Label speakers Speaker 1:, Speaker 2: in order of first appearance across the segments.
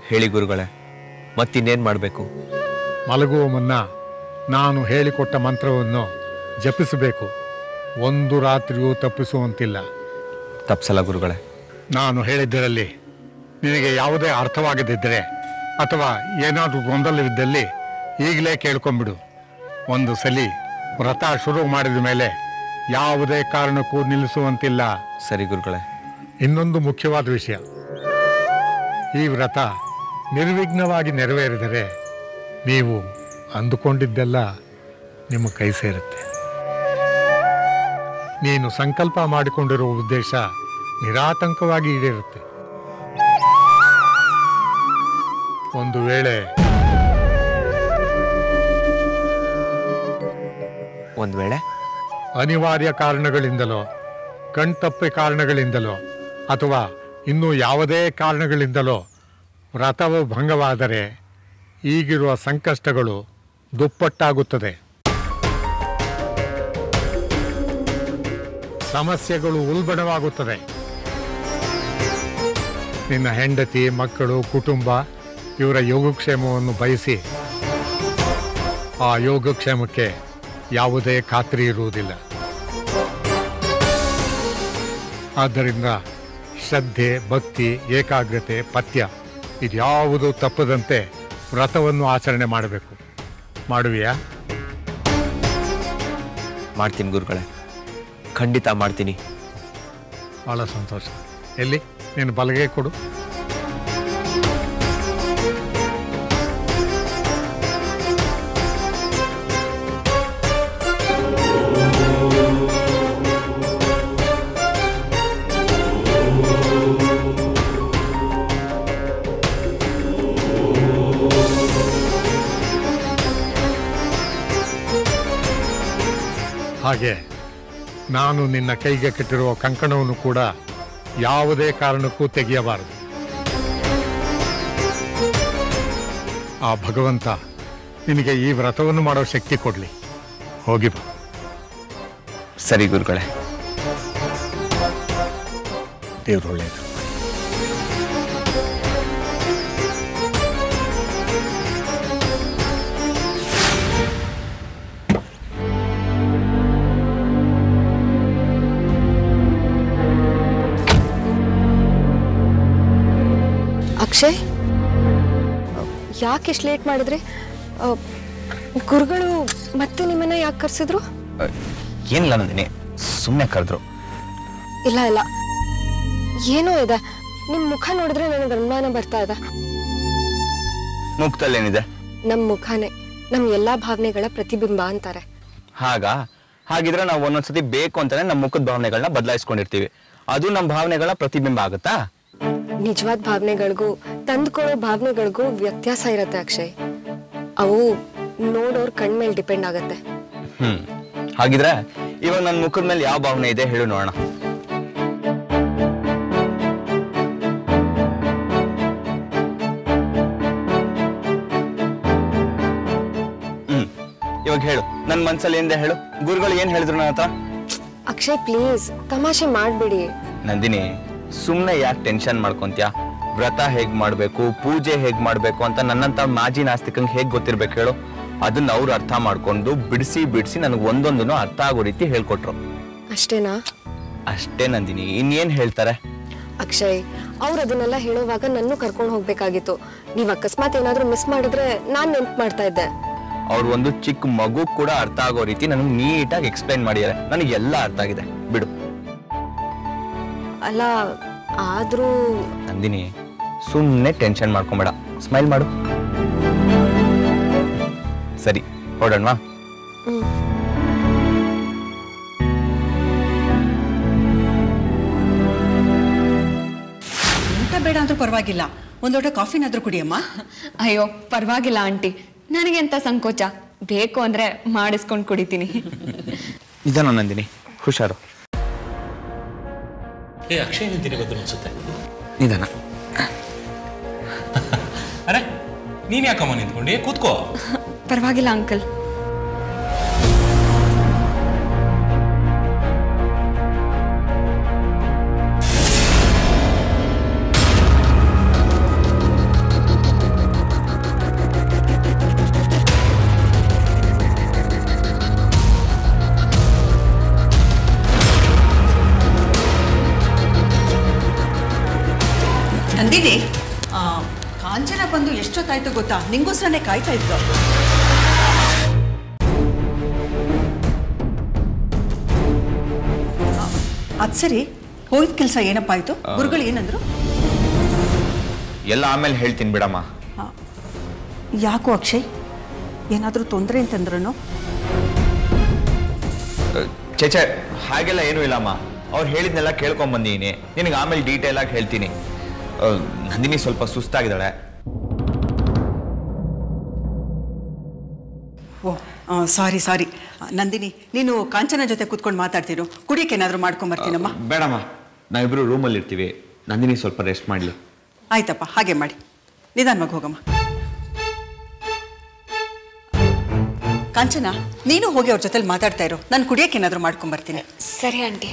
Speaker 1: ಹೇಳಿ ಗುರುಗಳೇ ಮತ್ತಿನ್ನೇನು ಮಾಡಬೇಕು
Speaker 2: ಮಲಗುವ ಮುನ್ನ ನಾನು ಹೇಳಿಕೊಟ್ಟ ಮಂತ್ರವನ್ನು ಜಪಿಸಬೇಕು ಒಂದು ರಾತ್ರಿಯೂ ತಪ್ಪಿಸುವಂತಿಲ್ಲ
Speaker 1: ತಪ್ಸಲ್ಲ ಗುರುಗಳೇ
Speaker 2: ನಾನು ಹೇಳಿದ್ದರಲ್ಲಿ ನಿನಗೆ ಯಾವುದೇ ಅರ್ಥವಾಗದಿದ್ದರೆ ಅಥವಾ ಏನಾದರೂ ಗೊಂದಲವಿದ್ದಲ್ಲಿ ಈಗಲೇ ಕೇಳ್ಕೊಂಬಿಡು ಒಂದು ಸಲಿ ವ್ರತ ಶುರು ಮಾಡಿದ ಮೇಲೆ ಯಾವುದೇ ಕಾರಣಕ್ಕೂ ನಿಲ್ಲಿಸುವಂತಿಲ್ಲ
Speaker 1: ಸರಿ ಗುರುಗಳೇ
Speaker 2: ಇನ್ನೊಂದು ಮುಖ್ಯವಾದ ವಿಷಯ ಈ ವ್ರತ ನಿರ್ವಿಘ್ನವಾಗಿ ನೆರವೇರಿದರೆ ನೀವು ಅಂದುಕೊಂಡಿದ್ದೆಲ್ಲ ನಿಮ್ಮ ಕೈ ಸೇರುತ್ತೆ ನೀನು ಸಂಕಲ್ಪ ಮಾಡಿಕೊಂಡಿರುವ ಉದ್ದೇಶ ನಿರಾತಂಕವಾಗಿ ಈಡೇರುತ್ತೆ ಒಂದು ವೇಳೆ
Speaker 1: ಒಂದು ವೇಳೆ
Speaker 2: ಅನಿವಾರ್ಯ ಕಾರಣಗಳಿಂದಲೋ ಕಣ್ತಪ್ಪೆ ಕಾರಣಗಳಿಂದಲೋ ಅಥವಾ ಇನ್ನೂ ಯಾವುದೇ ಕಾರಣಗಳಿಂದಲೋ ವ್ರತವು ಭಂಗವಾದರೆ ಈಗಿರುವ ಸಂಕಷ್ಟಗಳು ದುಪ್ಪಟ್ಟಾಗುತ್ತದೆ ಸಮಸ್ಯೆಗಳು ಉಲ್ಬಣವಾಗುತ್ತದೆ ನಿನ್ನ ಹೆಂಡತಿ ಮಕ್ಕಳು ಕುಟುಂಬ ಇವರ ಯೋಗಕ್ಷೇಮವನ್ನು ಬಯಸಿ ಆ ಯೋಗಕ್ಷೇಮಕ್ಕೆ ಯಾವುದೇ ಖಾತ್ರಿ ಇರುವುದಿಲ್ಲ ಆದ್ದರಿಂದ ಶ್ರದ್ಧೆ ಭಕ್ತಿ ಏಕಾಗ್ರತೆ ಪಥ್ಯ ಇದ್ಯಾವುದು ತಪ್ಪದಂತೆ ವ್ರತವನ್ನು ಆಚರಣೆ ಮಾಡಬೇಕು ಮಾಡುವಿಯಾ
Speaker 1: ಮಾಡ್ತೀನಿ ಗುರುಗಳೇ ಖಂಡಿತ ಮಾಡ್ತೀನಿ
Speaker 2: ಭಾಳ ಸಂತೋಷ ಎಲ್ಲಿ ನೀನು ಬಲಗೈ ಕೊಡು ಹಾಗೆ ನಾನು ನಿನ್ನ ಕೈಗೆ ಕಟ್ಟಿರುವ ಕಂಕಣವನ್ನು ಕೂಡ ಯಾವುದೇ ಕಾರಣಕ್ಕೂ ತೆಗೆಯಬಾರದು ಆ ಭಗವಂತ ನಿನಗೆ ಈ ವ್ರತವನ್ನು ಮಾಡೋ ಶಕ್ತಿ ಕೊಡಲಿ ಹೋಗಿ ಬಾ
Speaker 1: ಸರಿ ಗುರುಗಳೇ
Speaker 2: ದೇವ್ರು ಒಳ್ಳೆಯದು
Speaker 3: ಅಕ್ಷಯ್ ಯಾಕೆ ಇಷ್ಟು ಲೇಟ್ ಮಾಡಿದ್ರಿ ಆ, ಗುರುಗಳು ಮತ್ತೆ ನಿಮ್ಮನ್ನ ಯಾಕೆ ಕರ್ಸಿದ್ರು
Speaker 1: ಏನಿಲ್ಲ ನಂದಿನಿ ಸುಮ್ಮನೆ ಕರೆದ್ರು
Speaker 3: ಇಲ್ಲ ಇಲ್ಲ ಏನೋ ಇದೆ ನಿಮ್ ಮುಖ ನೋಡಿದ್ರೆ ನನಗೆ ಅನುಮಾನ ಬರ್ತಾ ಇದೆ
Speaker 1: ಮುಕ್ತಲ್ಲೇನಿದೆ
Speaker 3: ನಮ್ ಮುಖನೇ ನಮ್ ಎಲ್ಲಾ ಭಾವನೆಗಳ ಪ್ರತಿಬಿಂಬ ಅಂತಾರೆ
Speaker 1: ಹಾಗ ಹಾಗಿದ್ರೆ ನಾವು ಒಂದೊಂದ್ಸತಿ ಬೇಕು ಅಂತಾನೆ ನಮ್ಮ ಮುಖದ ಭಾವನೆಗಳನ್ನ ಬದಲಾಯಿಸ್ಕೊಂಡಿರ್ತೀವಿ ಅದು ನಮ್ಮ ಭಾವನೆಗಳ ಪ್ರತಿಬಿಂಬ ಆಗುತ್ತಾ
Speaker 3: ನಿಜವಾದ ಭಾವನೆಗಳಿಗೂ ತಂದ್ಕೊಡೋ ಭಾವನೆಗಳಿಗೂ ವ್ಯತ್ಯಾಸ ಇರತ್ತೆ ಅಕ್ಷಯ್ ಅವು ನೋಡೋರ್ ಕಣ್ ಮೇಲೆ ಡಿಪೆಂಡ್ ಆಗತ್ತೆ
Speaker 1: ಹ್ಮ್ ಹಾಗಿದ್ರೆ ಇವಾಗ ನನ್ನ ಮುಖದ ಮೇಲೆ ಯಾವ ಭಾವನೆ ಇದೆ ಹೇಳು ನೋಡೋಣ ಹ್ಮ್ ಇವಾಗ ಹೇಳು ನನ್ನ ಮನ್ಸಲ್ಲಿ ಏನಿದೆ ಹೇಳು ಗುರುಗಳು ಏನ್ ಹೇಳಿದ್ರು ನನ್ನ ಹತ್ರ
Speaker 3: ಅಕ್ಷಯ್ ಪ್ಲೀಸ್ ತಮಾಷೆ ಮಾಡ್ಬೇಡಿ
Speaker 1: ನಂದಿನಿ ಸುಮ್ಮನೆ ಯಾಕೆ ಟೆನ್ಷನ್ ಮಾಡ್ಕೊಂತ್ಯಾ ವ್ರತ ಹೇಗ್ ಮಾಡ್ಬೇಕು ಪೂಜೆ ಹೇಗ್ ಮಾಡ್ಬೇಕು ಅಂತ ನನ್ನಂತ ಮಾಜಿ ನಾಸ್ತಿಕಂಗೆ ಹೇಗ್ ಗೊತ್ತಿರ್ಬೇಕು ಹೇಳು ಅದನ್ನ ಅವ್ರು ಅರ್ಥ ಮಾಡ್ಕೊಂಡು ಬಿಡಿಸಿ ಬಿಡಿಸಿ ನನಗೆ ಒಂದೊಂದನ್ನು ಅರ್ಥ ಆಗೋ ರೀತಿ ಹೇಳ್ಕೊಟ್ರು
Speaker 3: ಅಷ್ಟೇನಾ
Speaker 1: ಅಷ್ಟೇ ನಂದಿನಿ ಇನ್ನೇನ್ ಹೇಳ್ತಾರೆ
Speaker 3: ಅಕ್ಷಯ್ ಅವ್ರು ಅದನ್ನೆಲ್ಲ ಹೇಳುವಾಗ ನನ್ನೂ ಕರ್ಕೊಂಡು ಹೋಗ್ಬೇಕಾಗಿತ್ತು ನೀವ್ ಅಕಸ್ಮಾತ್ ಏನಾದ್ರೂ ಮಿಸ್ ಮಾಡಿದ್ರೆ ನಾನ್ ನೆನ್ಪ್ ಮಾಡ್ತಾ ಇದ್ದೆ
Speaker 1: ಅವ್ರು ಒಂದು ಚಿಕ್ಕ ಮಗು ಕೂಡ ಅರ್ಥ ಆಗೋ ರೀತಿ ನನಗೆ ನೀಟಾಗಿ ಎಕ್ಸ್ಪ್ಲೈನ್ ಮಾಡಿದ್ದಾರೆ ನನಗೆ ಎಲ್ಲ ಅರ್ಥ ಆಗಿದೆ ಬಿಡು
Speaker 3: ಅಲ್ಲ ಆದ್ರೂ
Speaker 1: ನಂದಿನಿ ಸುಮ್ಮನೆ ಟೆನ್ಷನ್ ಮಾಡ್ಕೊಂಬೇಡ ಸ್ಮೈಲ್ ಮಾಡು ಸರಿ ಹೊರಡೋಣವಾ
Speaker 3: ಹ್ಮ್.
Speaker 4: ಊಟ ಬೇಡ ಅಂದ್ರೂ ಪರವಾಗಿಲ್ಲ ಒಂದು ಲೋಟ ಕಾಫಿನಾದ್ರೂ ಕುಡಿಯಮ್ಮ
Speaker 5: ಅಯ್ಯೋ ಪರವಾಗಿಲ್ಲ ಆಂಟಿ ನನಗೆಂತ ಸಂಕೋಚ ಬೇಕು ಅಂದ್ರೆ ಮಾಡಿಸ್ಕೊಂಡು ಕುಡಿತೀನಿ
Speaker 1: ನಿಧಾನ ನಂದಿನಿ ಹುಷಾರು
Speaker 6: ಏ ಅಕ್ಷಯ್ ನಿಂತಿನಿ ಗೊತ್ತು ಅನ್ಸುತ್ತೆ
Speaker 1: ನಿಧಾನ
Speaker 6: ಅರೆ ನೀನ್ ಯಾಕಮ್ಮ ನಿಂತ್ಕೊಂಡಿ ಕೂತ್ಕೋ
Speaker 5: ಪರವಾಗಿಲ್ಲ ಅಂಕಲ್
Speaker 4: ಎಷ್ಟೊತ್ತಾಯ್ತು ಗೊತ್ತಾ ನಿಂಗೋಸ್ಕರನೇ ಕಾಯ್ತಾ ಇದ್ದು ಅದ್ ಸರಿ ಹೋಯ್ದ ಕೆಲಸ ಏನಪ್ಪ ಆಯ್ತು ಗುರುಗಳು ಏನಂದ್ರು
Speaker 1: ಎಲ್ಲ ಆಮೇಲೆ ಹೇಳ್ತೀನಿ ಬಿಡಮ್ಮ
Speaker 4: ಯಾಕೋ ಅಕ್ಷಯ್ ಏನಾದರೂ ತೊಂದರೆ ಅಂತಂದ್ರೂ
Speaker 1: ಚೇಚೆ ಹಾಗೆಲ್ಲ ಏನೂ ಇಲ್ಲಮ್ಮ ಅವ್ರು ಹೇಳಿದ್ನೆಲ್ಲ ಕೇಳ್ಕೊಂಡ್ ಬಂದಿದ್ದೀನಿ ನಿನಗೆ ಆಮೇಲೆ ಡೀಟೇಲ್ ಆಗಿ ಹೇಳ್ತೀನಿ ಆ, ನಂದಿನಿ ಸ್ವಲ್ಪ ಸುಸ್ತಾಗಿದ್ದಾಳೆ
Speaker 4: ಓ ಸಾರಿ ಸಾರಿ ನಂದಿನಿ ನೀನು ಕಾಂಚನ ಜೊತೆ ಕೂತ್ಕೊಂಡು ಮಾತಾಡ್ತೀರು ಕುಡಿಯಕ್ಕೆ ಏನಾದರೂ ಮಾಡ್ಕೊಂಬರ್ತೀನಮ್ಮ
Speaker 1: ಬೇಡಮ್ಮ ನಾವಿಬ್ರು ರೂಮಲ್ಲಿ ಇರ್ತೀವಿ ನಂದಿನಿ ಸ್ವಲ್ಪ ರೆಸ್ಟ್ ಮಾಡಲಿ
Speaker 4: ಆಯ್ತಪ್ಪ ಹಾಗೆ ಮಾಡಿ ನಿಧಾನವಾಗಿ ಹೋಗಮ್ಮ ಕಾಂಚನ ನೀನು ಹೋಗಿ ಅವ್ರ ಜೊತೆಲಿ ಮಾತಾಡ್ತಾ ಇರು ನಾನು ಕುಡಿಯಕ್ಕೆ ಏನಾದರೂ ಮಾಡ್ಕೊಂಬರ್ತೀನಿ
Speaker 3: ಸರಿ ಆಂಟಿ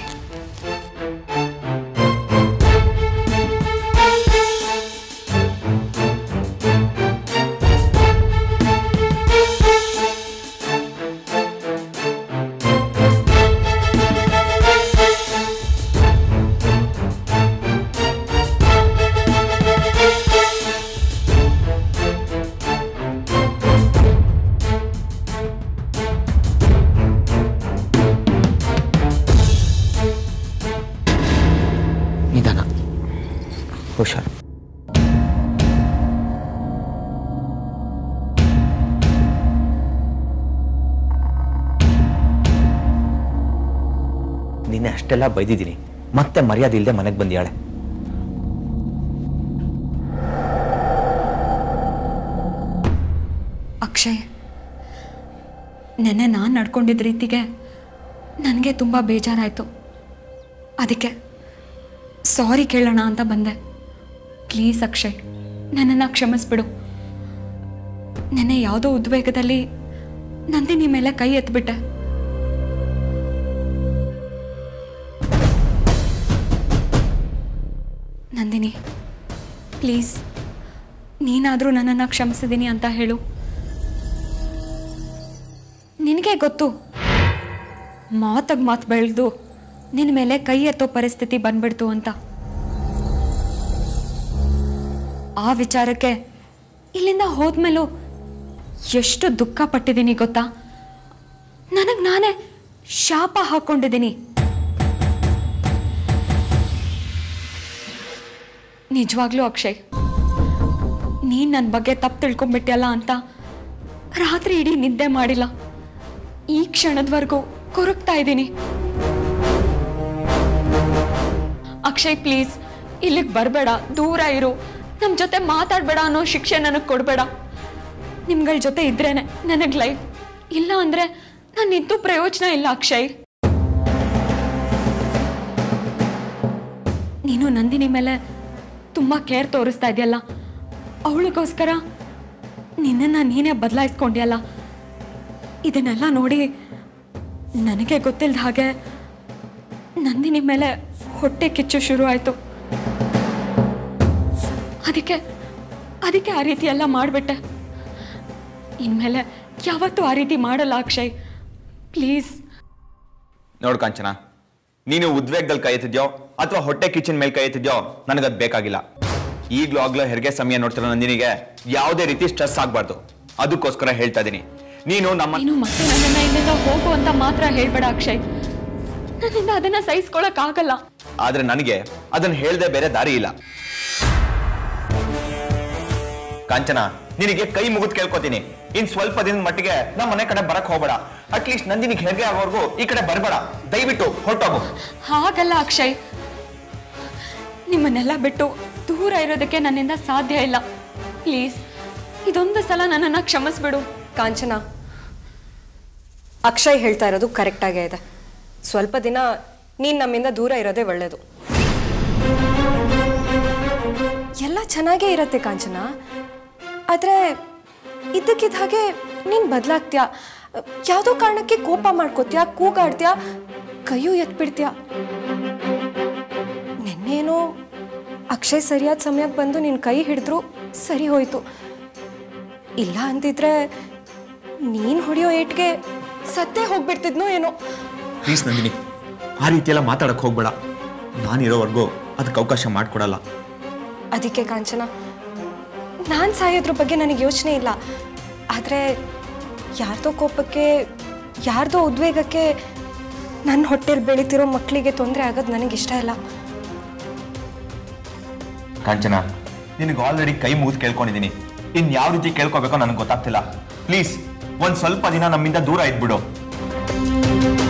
Speaker 1: ನಿಧಾನ ಹುಷಾರು ನಿನ್ನೆ ಅಷ್ಟೆಲ್ಲ ಬೈದಿದ್ದೀನಿ ಮತ್ತೆ ಮರ್ಯಾದೆ ಇಲ್ಲದೆ ಮನೆಗೆ ಬಂದಿಯಾಳೆ
Speaker 5: ಅಕ್ಷಯ್ ನೆನ್ನೆ ನಾನು ನಡ್ಕೊಂಡಿದ್ದ ರೀತಿಗೆ ನನಗೆ ತುಂಬ ಬೇಜಾರಾಯಿತು ಅದಕ್ಕೆ ಸಾರಿ ಕೇಳೋಣ ಅಂತ ಬಂದೆ ಪ್ಲೀಸ್ ಅಕ್ಷಯ್ ನನ್ನನ್ನು ಕ್ಷಮಿಸ್ಬಿಡು ನೆನ್ನೆ ಯಾವುದೋ ಉದ್ವೇಗದಲ್ಲಿ ನಂದಿನಿ ಮೇಲೆ ಕೈ ಎತ್ಬಿಟ್ಟೆ ನಂದಿನಿ ಪ್ಲೀಸ್ ನೀನಾದರೂ ನನ್ನನ್ನು ಕ್ಷಮಿಸಿದ್ದೀನಿ ಅಂತ ಹೇಳು ನಿನಗೆ ಗೊತ್ತು ಮಾತಾಗ ಮಾತು ಬೆಳೆದು ನಿನ್ನ ಮೇಲೆ ಕೈ ಎತ್ತೋ ಪರಿಸ್ಥಿತಿ ಬಂದ್ಬಿಡ್ತು ಅಂತ ಆ ವಿಚಾರಕ್ಕೆ ಇಲ್ಲಿಂದ ಹೋದ್ಮೇಲೂ ಎಷ್ಟು ದುಃಖ ಪಟ್ಟಿದ್ದೀನಿ ಗೊತ್ತಾ ನನಗೆ ನಾನೇ ಶಾಪ ಹಾಕ್ಕೊಂಡಿದ್ದೀನಿ ನಿಜವಾಗ್ಲೂ ಅಕ್ಷಯ್ ನೀನು ನನ್ನ ಬಗ್ಗೆ ತಪ್ಪು ತಿಳ್ಕೊಂಬಿಟ್ಟಿಯಲ್ಲ ಅಂತ ರಾತ್ರಿ ಇಡೀ ನಿದ್ದೆ ಮಾಡಿಲ್ಲ ಈ ಕ್ಷಣದವರೆಗೂ ಕೊರಗ್ತಾ ಇದ್ದೀನಿ ಅಕ್ಷಯ್ ಪ್ಲೀಸ್ ಇಲ್ಲಿಗೆ ಬರಬೇಡ ದೂರ ಇರು ನಮ್ಮ ಜೊತೆ ಮಾತಾಡಬೇಡ ಅನ್ನೋ ಶಿಕ್ಷೆ ನನಗೆ ಕೊಡಬೇಡ ನಿಮ್ಗಳ ಜೊತೆ ಇದ್ರೇನೆ ನನಗೆ ಲೈಫ್ ಇಲ್ಲ ಅಂದರೆ ನಾನು ಇದ್ದು ಪ್ರಯೋಜನ ಇಲ್ಲ ಅಕ್ಷಯ್ ನೀನು ನಂದಿನಿ ಮೇಲೆ ತುಂಬ ಕೇರ್ ತೋರಿಸ್ತಾ ಇದೆಯಲ್ಲ ಅವಳಿಗೋಸ್ಕರ ನಿನ್ನನ್ನು ನೀನೇ ಬದಲಾಯಿಸ್ಕೊಂಡ್ಯಲ್ಲ ಇದನ್ನೆಲ್ಲ ನೋಡಿ ನನಗೆ ಗೊತ್ತಿಲ್ಲದ ಹಾಗೆ ನಂದಿನಿ ಮೇಲೆ ಹೊಟ್ಟೆ ಕಿಚ್ಚು ಶುರು ಆಯಿತು ಅದಕ್ಕೆ ಅದಕ್ಕೆ ಆ ರೀತಿ ಎಲ್ಲ ಮಾಡಿಬಿಟ್ಟೆ ಇನ್ಮೇಲೆ ಯಾವತ್ತೂ ಆ ರೀತಿ ಮಾಡಲ್ಲ ಅಕ್ಷಯ್ ಪ್ಲೀಸ್
Speaker 1: ನೋಡು ಕಾಂಚನ ನೀನು ಉದ್ವೇಗದಲ್ಲಿ ಕೈ ಎತ್ತಿದ್ಯೋ ಅಥವಾ ಹೊಟ್ಟೆ ಕಿಚನ್ ಮೇಲೆ ಕೈ ಎತ್ತಿದ್ಯೋ ನನಗದು ಬೇಕಾಗಿಲ್ಲ ಈಗ್ಲೂ ಆಗ್ಲೂ ಹೆರಿಗೆ ಸಮಯ ನೋಡ್ತಿರೋ ನಂದಿನಿಗೆ ಯಾವುದೇ ರೀತಿ ಸ್ಟ್ರೆಸ್ ಆಗ್ಬಾರ್ದು ಅದಕ್ಕೋಸ್ಕರ ಹೇಳ್ತಾ ಇದೀನಿ ನೀನು ನಮ್ಮ
Speaker 5: ನೀನು ಮತ್ತೆ ನನ್ನನ್ನು ಇಲ್ಲಿಂದ ಹೋಗು ಅಂತ ಮಾತ್ರ ಹೇಳ್ಬೇಡ ಅಕ್ಷಯ್ ನನ್ನಿಂದ ಅದನ್ನ ಸಹಿಸ್ಕೊಳಕ್ ಆಗಲ್ಲ
Speaker 1: ಆದ್ರೆ ನನಗೆ ಅದನ್ನ ಹೇಳ್ದೆ ಬೇರೆ ದಾರಿ ಇಲ್ಲ ಕಾಂಚನ ನಿನಗೆ ಕೈ ಮುಗಿದ್ ಕೇಳ್ಕೊತೀನಿ ಇನ್ ಸ್ವಲ್ಪ ದಿನದ ಮಟ್ಟಿಗೆ ನಮ್ಮ ಮನೆ ಕಡೆ ಬರಕ್ ಹೋಗ್ಬೇಡ ಅಟ್ಲೀಸ್ಟ್ ನಂದಿನಿಗೆ ಹೆರಿಗೆ ಆಗೋವರೆಗೂ ಈ ಕಡೆ ಬರಬೇಡ ದಯವಿಟ್ಟು ಹೊರಟೋಗು
Speaker 5: ಹಾಗಲ್ಲ ಅಕ್ಷಯ್ ನಿಮ್ಮನ್ನೆಲ್ಲ ಬಿಟ್ಟು ದೂರ ಇರೋದಕ್ಕೆ ನನ್ನಿಂದ ಸಾಧ್ಯ ಇಲ್ಲ ಪ್ಲೀಸ್ ಇದೊಂದು ಸಲ ನನ್ನನ್ನು ಕ್ಷಮಿಸ್ಬಿಡು
Speaker 3: ಕಾಂಚನ ಅಕ್ಷಯ್ ಹೇಳ್ತಾ ಇರೋದು ಕರೆಕ್ಟಾಗೇ ಇದೆ ಸ್ವಲ್ಪ ದಿನ ನೀನು ನಮ್ಮಿಂದ ದೂರ ಇರೋದೇ ಒಳ್ಳೆಯದು ಎಲ್ಲ ಚೆನ್ನಾಗೇ ಇರತ್ತೆ ಕಾಂಚನ ಆದರೆ ಇದ್ದಕ್ಕಿದ್ದ ಹಾಗೆ ನೀನು ಬದಲಾಗ್ತೀಯ ಯಾವುದೋ ಕಾರಣಕ್ಕೆ ಕೋಪ ಮಾಡ್ಕೋತೀಯ ಕೂಗಾಡ್ತೀಯ ಕೈಯೂ ಎತ್ಬಿಡ್ತೀಯ ನಿನ್ನೇನೋ ಅಕ್ಷಯ್ ಸರಿಯಾದ ಸಮಯಕ್ಕೆ ಬಂದು ನಿನ್ನ ಕೈ ಹಿಡಿದ್ರು ಸರಿ ಹೋಯ್ತು ಇಲ್ಲ ಅಂತಿದ್ರೆ ನೀನು ಹೊಡೆಯೋ ಏಟ್ಗೆ ಸತ್ತೇ ಹೋಗ್ಬಿಡ್ತಿದ್ನೋ ಏನೋ
Speaker 1: ಪ್ಲೀಸ್ ನಂದಿನಿ ಆ ರೀತಿ ಎಲ್ಲ ಮಾತಾಡಕ್ ಹೋಗ್ಬೇಡ ನಾನಿರೋವರೆಗೂ ಅದಕ್ಕೆ ಅವಕಾಶ ಮಾಡ್ಕೊಡಲ್ಲ
Speaker 3: ಅದಕ್ಕೆ ಕಾಂಚನ ನಾನು ಸಾಯೋದ್ರ ಬಗ್ಗೆ ನನಗೆ ಯೋಚನೆ ಇಲ್ಲ ಆದರೆ ಯಾರ್ದೋ ಕೋಪಕ್ಕೆ ಯಾರ್ದೋ ಉದ್ವೇಗಕ್ಕೆ ನನ್ನ ಹೊಟ್ಟೆಲಿ ಬೆಳೀತಿರೋ ಮಕ್ಕಳಿಗೆ ತೊಂದರೆ ಆಗೋದು ನನಗೆ ಇಷ್ಟ ಇಲ್ಲ
Speaker 1: ಕಾಂಚನ ನಿನಗೆ ಆಲ್ರೆಡಿ ಕೈ ಮುಗಿದು ಕೇಳ್ಕೊಂಡಿದ್ದೀನಿ ಇನ್ ಯಾವ ರೀತಿ ಕೇಳ್ಕೋಬೇಕೋ ನನಗೆ ಗೊತ್ತಾಗ್ತಿಲ್ಲ ಪ್ಲೀಸ್ ಒಂದ್ ಸ್ವಲ್ಪ ದಿನ ನಮ್ಮಿಂದ ದೂರ ಇದ್ಬಿಡು